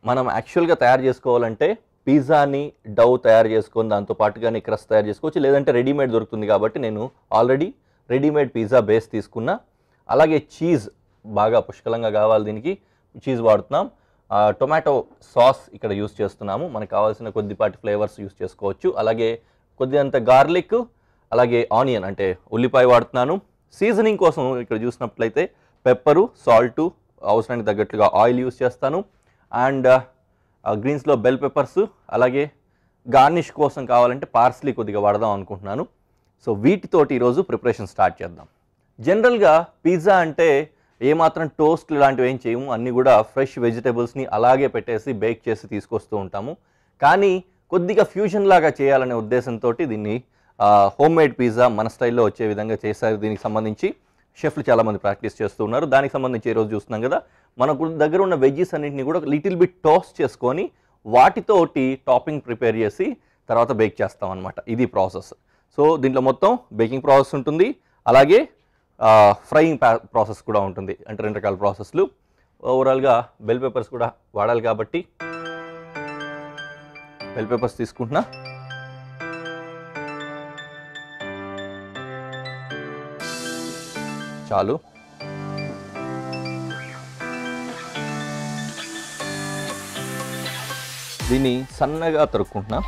మనం యాక్చువల్గా తయారు చేసుకోవాలంటే పిజ్జాని డవ్ తయారు చేసుకొని దాంతో పాటుగానే క్రస్ట్ తయారు చేసుకోవచ్చు లేదంటే రెడీమేడ్ దొరుకుతుంది కాబట్టి నేను ఆల్రెడీ రెడీమేడ్ పిజ్జా బేస్ తీసుకున్నా అలాగే చీజ్ బాగా పుష్కలంగా కావాలి దీనికి చీజ్ వాడుతున్నాం ఆ, టొమాటో సాస్ ఇక్కడ యూస్ చేస్తున్నాము మనకు కావాల్సిన కొద్దిపాటి ఫ్లేవర్స్ యూస్ చేసుకోవచ్చు అలాగే కొద్దిగంత గార్లిక్ అలాగే ఆనియన్ అంటే ఉల్లిపాయ వాడుతున్నాను సీజనింగ్ కోసం ఇక్కడ చూసినట్లయితే పెప్పరు సాల్టు అవసరానికి తగ్గట్లుగా ఆయిల్ యూస్ చేస్తాను అండ్ గ్రీన్స్లో బెల్ పెప్పర్స్ అలాగే గార్నిష్ కోసం కావాలంటే పార్స్లీ కొద్దిగా వాడదాం అనుకుంటున్నాను సో వీటితోటి ఈరోజు ప్రిపరేషన్ స్టార్ట్ చేద్దాం జనరల్గా పిజ్జా అంటే ఏమాత్రం టోస్ట్ లాంటివి ఏం చేయము అన్నీ కూడా ఫ్రెష్ వెజిటేబుల్స్ని అలాగే పెట్టేసి బేక్ చేసి తీసుకొస్తూ ఉంటాము కానీ కొద్దిగా ఫ్యూజన్ లాగా చేయాలనే ఉద్దేశంతో దీన్ని హోమ్ మేడ్ పిజ్జా మన స్టైల్లో వచ్చే విధంగా చేశారు దీనికి సంబంధించి షెఫ్లు చాలామంది ప్రాక్టీస్ చేస్తూ ఉన్నారు దానికి సంబంధించి ఈరోజు చూస్తున్నాం కదా మనకు దగ్గర ఉన్న వెజ్జెస్ అన్నింటినీ కూడా లిటిల్ బిట్ టోస్ట్ చేసుకొని వాటితోటి టాపింగ్ ప్రిపేర్ చేసి తర్వాత బేక్ చేస్తాం అనమాట ఇది ప్రాసెస్ సో దీంట్లో మొత్తం బేకింగ్ ప్రాసెస్ ఉంటుంది అలాగే ఫ్రైయింగ్ ప్రాసెస్ కూడా ఉంటుంది అంటే రెండు రకాల ప్రాసెస్లు ఓవరాల్గా బెల్ పేపర్స్ కూడా వాడాలి కాబట్టి బెల్ పేపర్స్ తీసుకుంటున్నా చాలు దీన్ని సన్నగా తరుక్కుంటున్నా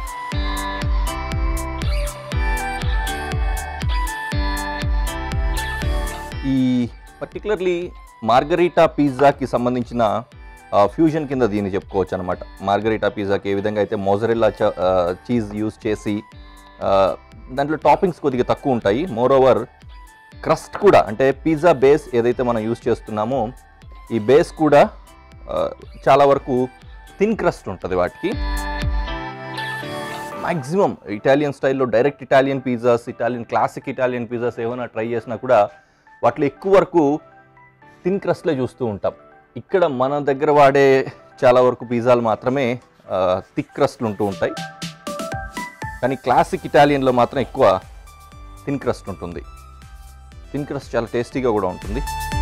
ఈ పర్టికులర్లీ మార్గరీటా పిజ్జాకి సంబంధించిన ఫ్యూజన్ కింద దీన్ని చెప్పుకోవచ్చు అనమాట మార్గరీటా పిజ్జాకి ఏ విధంగా అయితే మోజరెల్లా చీజ్ యూస్ చేసి ఆ, దాంట్లో టాపింగ్స్ కొద్దిగా తక్కువ ఉంటాయి మోర్ ఓవర్ క్రస్ట్ కూడా అంటే పిజ్జా బేస్ ఏదైతే మనం యూస్ చేస్తున్నామో ఈ బేస్ కూడా ఆ, చాలా వరకు థిన్ క్రస్ట్ ఉంటుంది వాటికి మ్యాక్సిమం ఇటాలియన్ స్టైల్లో direct Italian pizzas Italian classic Italian pizzas ఏమైనా ట్రై చేసినా కూడా వాటిలో ఎక్కువ వరకు థిన్ క్రస్ట్లే చూస్తూ ఉంటాం ఇక్కడ మన దగ్గర వాడే చాలా వరకు పిజ్జాలు మాత్రమే థిక్ క్రస్ట్లు ఉంటూ ఉంటాయి కానీ క్లాసిక్ ఇటాలియన్లో మాత్రం ఎక్కువ థిన్ క్రస్ట్ ఉంటుంది థిన్ క్రస్ట్ చాలా టేస్టీగా కూడా ఉంటుంది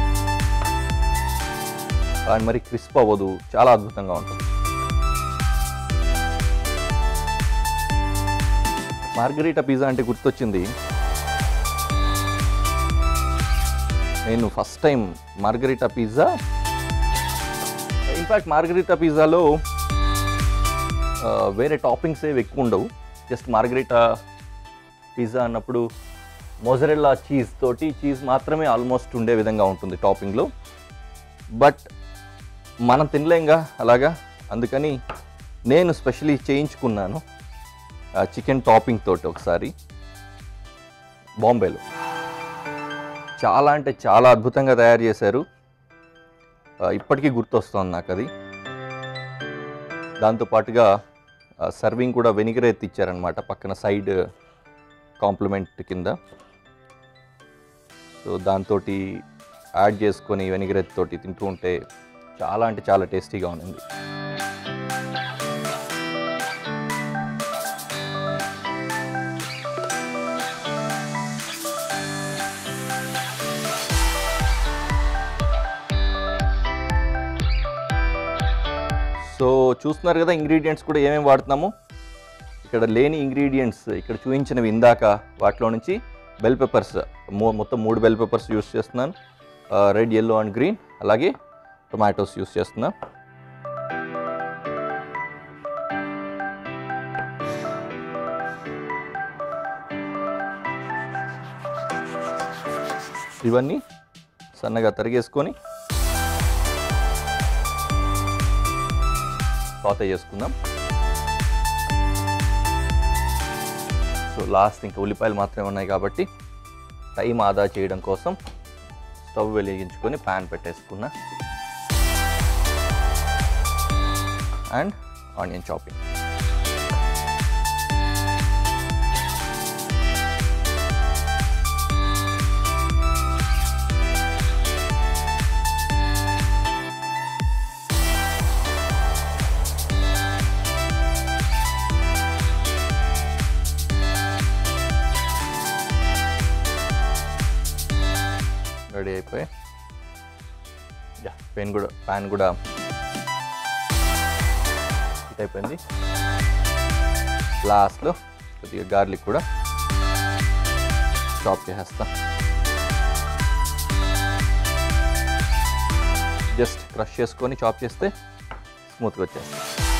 అండ్ మరి క్రిస్ప్ అవ్వదు చాలా అద్భుతంగా ఉంటుంది మార్గరీటా పిజ్జా అంటే గుర్తొచ్చింది నేను first time margherita pizza in fact margherita పిజ్జాలో ఆ, వేరే టాపింగ్స్ ఏవి ఎక్కువ ఉండవు జస్ట్ మార్గరీటా పిజ్జా అన్నప్పుడు మొజరెల్లా చీజ్ తోటి చీజ్ మాత్రమే ఆల్మోస్ట్ ఉండే విధంగా ఉంటుంది టాపింగ్లో బట్ మనం తినలేంగా అలాగా అందుకని నేను స్పెషలీ చేయించుకున్నాను చికెన్ టాపింగ్ తోటి ఒకసారి బాంబేలో చాలా అంటే చాలా అద్భుతంగా తయారు చేశారు ఆ, ఇప్పటికీ గుర్తొస్తుంది నాకు అది దాంతోపాటుగా సర్వింగ్ కూడా వెనిగర్ ఎత్తి ఇచ్చారనమాట పక్కన సైడ్ కాంప్లిమెంట్ కింద సో దాంతో యాడ్ చేసుకొని వెనిగర్ తోటి తింటూ ఉంటే చాలా అంటే చాలా టేస్టీగా ఉంది సో చూస్తున్నారు కదా ఇంగ్రీడియంట్స్ కూడా ఏమేమి వాడుతున్నాము ఇక్కడ లేని ఇంగ్రీడియంట్స్ ఇక్కడ చూపించినవి ఇందాక వాటిలో నుంచి బెల్ పెప్పర్స్ మొత్తం మూడు బెల్ పెప్పర్స్ యూస్ చేస్తున్నాను రెడ్ ఎల్లో అండ్ గ్రీన్ అలాగే టొమాటోస్ యూస్ చేస్తున్నా ఇవన్నీ సన్నగా తరిగేసుకొని పాత చేసుకుందాం సో లాస్ట్ ఇంకా ఉల్లిపాయలు మాత్రమే ఉన్నాయి కాబట్టి టైం ఆదా చేయడం కోసం స్టవ్ వెలిగించుకొని ప్యాన్ పెట్టేసుకున్నా అండ్ ఆనియన్ చాపింగ్ రెడీ అయిపోయి యా పెన్ కూడా ప్యాన్ కూడా హీట్ అయిపోయింది లాస్ట్లో కొద్దిగా గార్లిక్ కూడా చాప్ చేసేస్తా జస్ట్ క్రష్ చేసుకొని చాప్ చేస్తే స్మూత్గా వచ్చేస్తుంది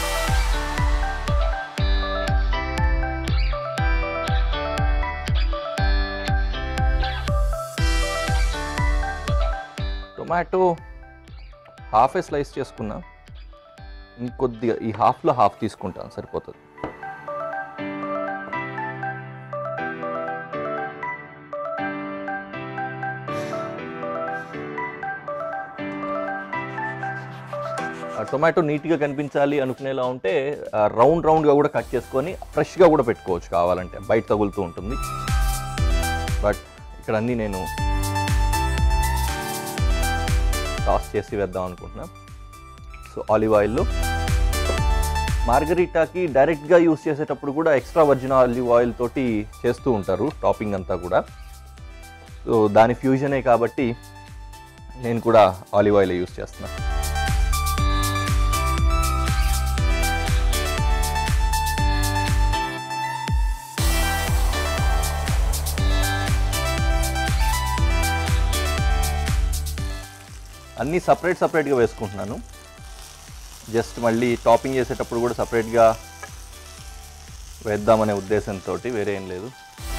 టొమాటో హాఫ్ ఏ స్లైస్ చేసుకున్నా ఇంకొద్దిగా ఈ హాఫ్లో హాఫ్ తీసుకుంటాను సరిపోతుంది ఆ టొమాటో నీట్గా కనిపించాలి అనుకునేలా ఉంటే ఆ, రౌండ్ రౌండ్గా కూడా కట్ చేసుకొని ఫ్రెష్గా కూడా పెట్టుకోవచ్చు కావాలంటే బయట తగులుతూ ఉంటుంది బట్ ఇక్కడ అన్నీ నేను టాస్ చేసి వేద్దాం అనుకుంటున్నా సో ఆలివ్ ఆయిల్లో మార్గరీటాకి డైరెక్ట్గా యూస్ చేసేటప్పుడు కూడా ఎక్స్ట్రా వర్జిన్ ఆలివ్ ఆయిల్ తోటి చేస్తూ ఉంటారు టాపింగ్ అంతా కూడా సో దాని ఫ్యూజనే కాబట్టి నేను కూడా ఆలివ్ ఆయిల్ యూస్ చేస్తున్నా అన్నీ సపరేట్ సపరేట్గా వేసుకుంటున్నాను జస్ట్ మళ్ళీ టాపింగ్ చేసేటప్పుడు కూడా సపరేట్గా వేద్దామనే ఉద్దేశంతో వేరే ఏం లేదు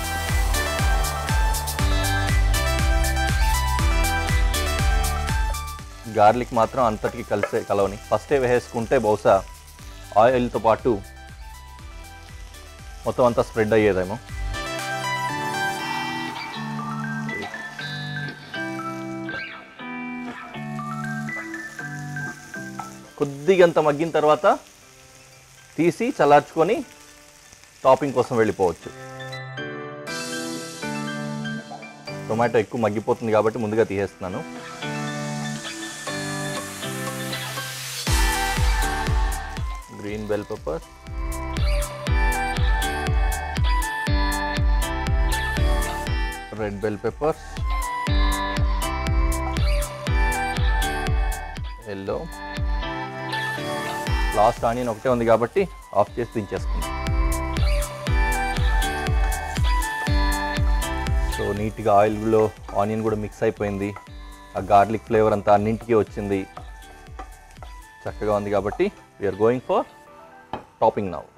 గార్లిక్ మాత్రం అంతటికి కలిసే కలవని ఫస్టే వేసేసుకుంటే బహుశా ఆయిల్తో పాటు మొత్తం అంతా స్ప్రెడ్ అయ్యేదేమో కొద్దిగా అంత మగ్గిన తర్వాత తీసి చల్లార్చుకొని టాపింగ్ కోసం వెళ్ళిపోవచ్చు టొమాటో ఎక్కువ మగ్గిపోతుంది కాబట్టి ముందుగా తీసేస్తున్నాను green bell pepper red bell peppers yellow last onion ఒకటే ఉంది కాబట్టి ఆఫ్ చేసి దించేసుకుందాం సో నీట్గా ఆయిల్లో ఆనియన్ కూడా మిక్స్ అయిపోయింది ఆ గార్లిక్ ఫ్లేవర్ అంతా అన్నింటికి వచ్చింది చక్కగా ఉంది కాబట్టి we are going for topping now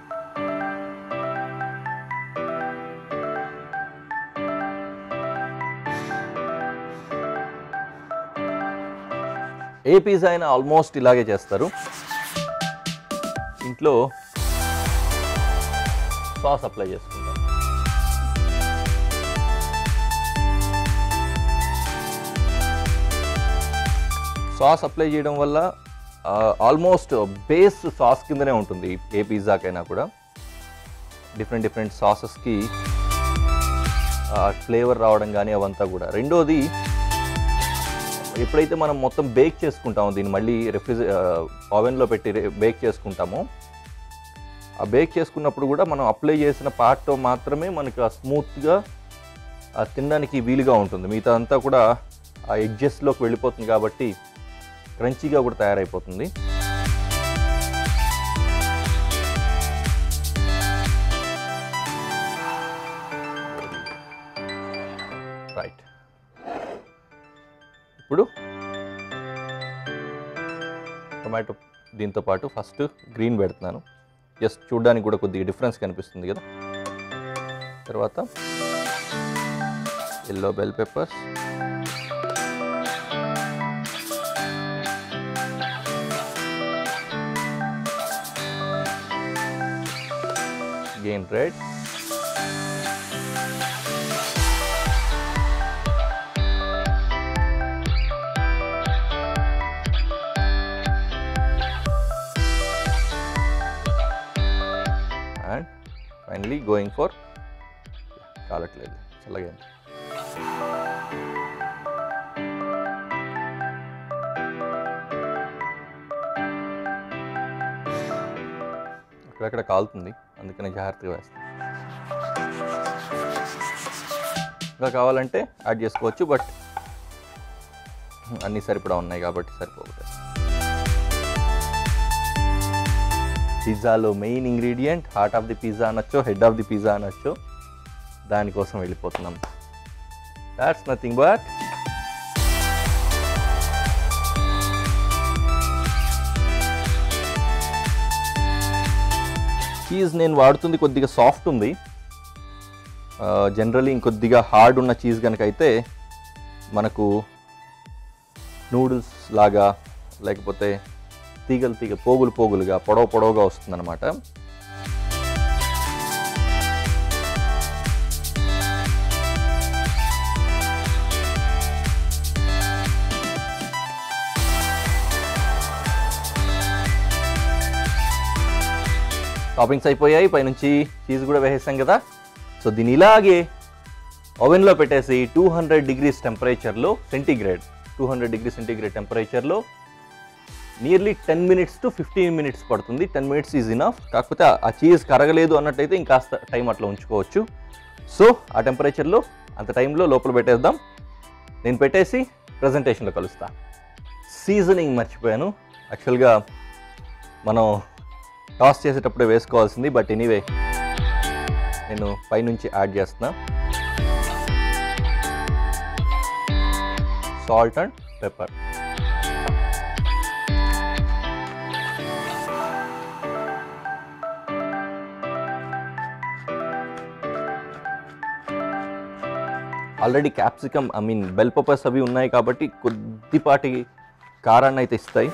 ఏ పిజ్జా అయినా ఆల్మోస్ట్ ఇలాగే చేస్తారు ఇంట్లో సాస్ అప్లై చేసుకుంటాం సాస్ అప్లై చేయడం వల్ల ఆల్మోస్ట్ బేస్ సాస్ కిందనే ఉంటుంది ఏ పిజ్జాకైనా కూడా డిఫరెంట్ డిఫరెంట్ సాసెస్కి ఫ్లేవర్ రావడం కానీ అవంతా కూడా రెండోది ఎప్పుడైతే మనం మొత్తం బేక్ చేసుకుంటామో దీన్ని మళ్ళీ రిఫ్రిజ ఓవెన్లో పెట్టి బేక్ చేసుకుంటామో ఆ బేక్ చేసుకున్నప్పుడు కూడా మనం అప్లై చేసిన పార్ట్తో మాత్రమే మనకి ఆ స్మూత్గా ఆ తినడానికి వీలుగా ఉంటుంది మిగతా అంతా కూడా ఆ ఎడ్జెస్లోకి వెళ్ళిపోతుంది కాబట్టి క్రంచీగా కూడా తయారైపోతుంది రైట్ ఇప్పుడు టొమాటో దీంతో పాటు ఫస్ట్ గ్రీన్ పెడుతున్నాను జస్ట్ చూడడానికి కూడా కొద్దిగా డిఫరెన్స్ కనిపిస్తుంది కదా తర్వాత yellow bell peppers again red and finally going for కాలట్లేదు చల్లగా అయింది. అక్కడక్కడ కాలుతుంది అందుకని జాగ్రత్తగా వేస్తాను ఇంకా కావాలంటే యాడ్ చేసుకోవచ్చు బట్ అన్నీ సరిపడా ఉన్నాయి కాబట్టి సరిపోతుంది పిజ్జాలో main ingredient heart of the pizza అనొచ్చు హెడ్ ఆఫ్ ది పిజ్జా అనొచ్చు దానికోసం వెళ్ళిపోతున్నాం దాట్స్ నథింగ్ బట్ చీజ్ నేను వాడుతుంది కొద్దిగా సాఫ్ట్ ఉంది జనరలీ ఇంకొద్దిగా హార్డ్ ఉన్న చీజ్ కనుక అయితే మనకు నూడిల్స్ లాగా లేకపోతే తీగలు తీగ పోగులు పోగులుగా పొడవు పొడవుగా వస్తుందన్నమాట టాపింగ్స్ అయిపోయాయి పైనుంచి చీజ్ కూడా వేసేసాం కదా సో దీన్ని ఇలాగే ఓవెన్లో పెట్టేసి టూ హండ్రెడ్ డిగ్రీస్ టెంపరేచర్లో centigrade two hundred degree centigrade టెంపరేచర్లో nearly ten minutes to fifteen minutes పడుతుంది టెన్ మినిట్స్ ఈజ్ ఇనఫ్ కాకపోతే ఆ- ఆ చీజ్ కరగలేదు అన్నట్టయితే ఇంకాస్త టైం అట్లా ఉంచుకోవచ్చు సో ఆ టెంపరేచర్లో అంత టైంలో లోపల పెట్టేద్దాం నేను పెట్టేసి ప్రజెంటేషన్లో కలుస్తా సీజనింగ్ మర్చిపోయాను యాక్చువల్గా మనం టాస్ చేసేటప్పుడే వేసుకోవాల్సింది బట్ ఎనీవే నేను పైనుంచి యాడ్ చేస్తున్నా salt and pepper already capsicum I mean bell peppers అవి ఉన్నాయి కాబట్టి కొద్దిపాటి కారాన్ని అయితే ఇస్తాయి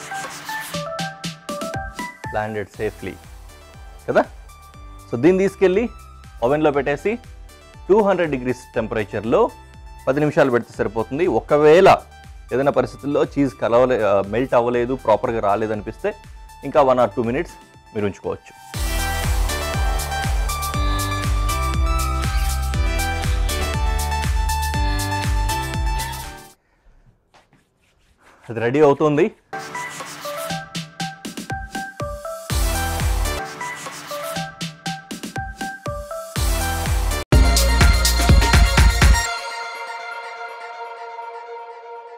ల్యాండెడ్ సేఫ్లీ కదా సో దీన్ని తీసుకెళ్ళి ఓవెన్లో పెట్టేసి టూ హండ్రెడ్ డిగ్రీస్ టెంపరేచర్లో పది నిమిషాలు పెడితే సరిపోతుంది ఒకవేళ ఏదైనా పరిస్థితుల్లో చీజ్ కలవలే మెల్ట్ అవ్వలేదు ప్రాపర్గా రాలేదనిపిస్తే ఇంకా వన్ ఆర్ టూ మినిట్స్ మీరు ఉంచుకోవచ్చు అది రెడీ అవుతుంది